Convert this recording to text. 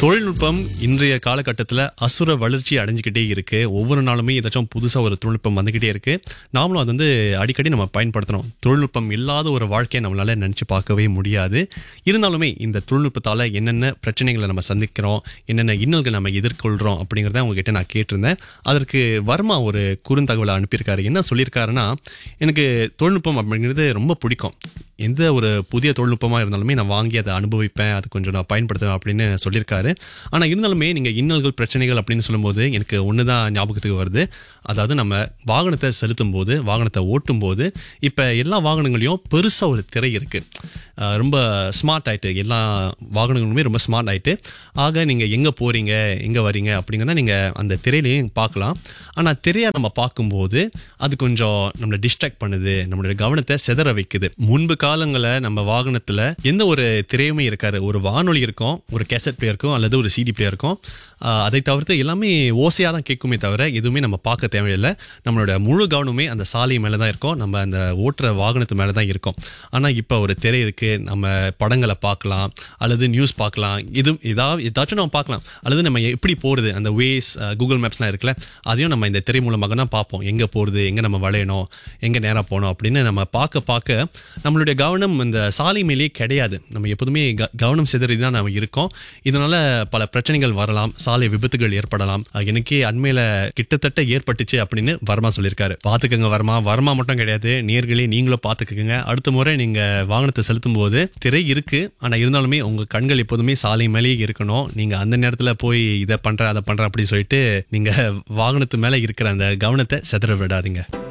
தொழில்நுட்பம் இன்றைய காலகட்டத்தில் அசுர வளர்ச்சி அடைஞ்சுக்கிட்டே இருக்கு ஒவ்வொரு நாளுமே ஏதாச்சும் புதுசாக ஒரு தொழில்நுட்பம் வந்துக்கிட்டே இருக்கு நாமளும் அது வந்து அடிக்கடி நம்ம பயன்படுத்தணும் தொழில்நுட்பம் இல்லாத ஒரு வாழ்க்கையை நம்மளால நினச்சி பார்க்கவே முடியாது இருந்தாலுமே இந்த தொழில்நுட்பத்தால் என்னென்ன பிரச்சனைகளை நம்ம சந்திக்கிறோம் என்னென்ன இன்னல்கள் நம்ம எதிர்கொள்கிறோம் அப்படிங்கிறத உங்ககிட்ட நான் கேட்டிருந்தேன் அதற்கு வர்மா ஒரு குறுந்தகவலை அனுப்பியிருக்காரு என்ன சொல்லியிருக்காருன்னா எனக்கு தொழில்நுட்பம் அப்படிங்கிறது ரொம்ப பிடிக்கும் எந்த ஒரு புதிய தொழில்நுட்பமாக இருந்தாலுமே நான் வாங்கி அதை அனுபவிப்பேன் அது கொஞ்சம் நான் பயன்படுத்துவேன் அப்படின்னு சொல்லியிருக்காரு ஆனால் இருந்தாலுமே நீங்கள் இன்னல்கள் பிரச்சனைகள் அப்படின்னு சொல்லும்போது எனக்கு ஒன்று தான் ஞாபகத்துக்கு வருது அதாவது நம்ம வாகனத்தை செலுத்தும் போது வாகனத்தை ஓட்டும் போது இப்போ எல்லா வாகனங்களையும் பெருசாக ஒரு திரை இருக்குது ரொம்ப ஸ்மார்ட் ஆயிட்டு எல்லா வாகனங்களுமே ரொம்ப ஸ்மார்ட் ஆயிட்டு ஆக நீங்கள் எங்கே போகிறீங்க எங்கே வரீங்க அப்படிங்கிறத நீங்கள் அந்த திரையிலையும் பார்க்கலாம் ஆனால் திரையை நம்ம பார்க்கும்போது அது கொஞ்சம் நம்மளை டிஸ்ட்ராக்ட் பண்ணுது நம்மளுடைய கவனத்தை செதற வைக்குது முன்பு காலங்களில் நம்ம வாகனத்தில் எந்த ஒரு திரையுமே இருக்காரு ஒரு வானொலி இருக்கும் ஒரு கேசட் பிளேயர் இருக்கும் அல்லது ஒரு சிடி பிளேயர் இருக்கும் ஆஹ் அதை தவிர்த்து எல்லாமே ஓசையாக தான் கேட்குமே தவிர எதுவுமே நம்ம பார்க்க தேவையில்லை நம்மளோட முழு கவனமே அந்த சாலை மேலே தான் இருக்கும் நம்ம அந்த ஓட்டுற வாகனத்து மேலே தான் இருக்கும் ஆனால் இப்போ ஒரு திரை இருக்குது நம்ம படங்களை பார்க்கலாம் அல்லது நியூஸ் பார்க்கலாம் இது ஏதாவது ஏதாச்சும் நம்ம பார்க்கலாம் அல்லது நம்ம எப்படி போகிறது அந்த வேஸ் கூகுள் மேப்ஸ்லாம் இருக்குல்ல அதையும் நம்ம இந்த திரை மூலமாக தான் பார்ப்போம் எங்கே போகிறது எங்கே நம்ம வளையணும் எங்கே நேராக போகணும் அப்படின்னு நம்ம பார்க்க பார்க்க நம்மளுடைய கவனம் இந்த சாலை மேலேயே கிடையாது நம்ம எப்போதுமே க கவனம் சிதறி தான் நம்ம இருக்கோம் இதனால பல பிரச்சனைகள் வரலாம் சாலை விபத்துகள் ஏற்படலாம் அஹ் எனக்கே அண்மையில கிட்டத்தட்ட ஏற்பட்டுச்சு அப்படின்னு வர்மா சொல்லியிருக்காரு பாத்துக்கங்க வர்மா வர்மா மட்டும் கிடையாது நேர்களே நீங்களும் பாத்துக்கங்க அடுத்த முறை நீங்க வாகனத்தை செலுத்தும் போது திரை இருக்கு ஆனா இருந்தாலுமே உங்க கண்கள் எப்போதுமே சாலை மேலேயே இருக்கணும் நீங்க அந்த நேரத்துல போய் இதை பண்ற அதை பண்ற அப்படி சொல்லிட்டு நீங்க வாகனத்து மேல இருக்கிற அந்த கவனத்தை செதற விடாதீங்க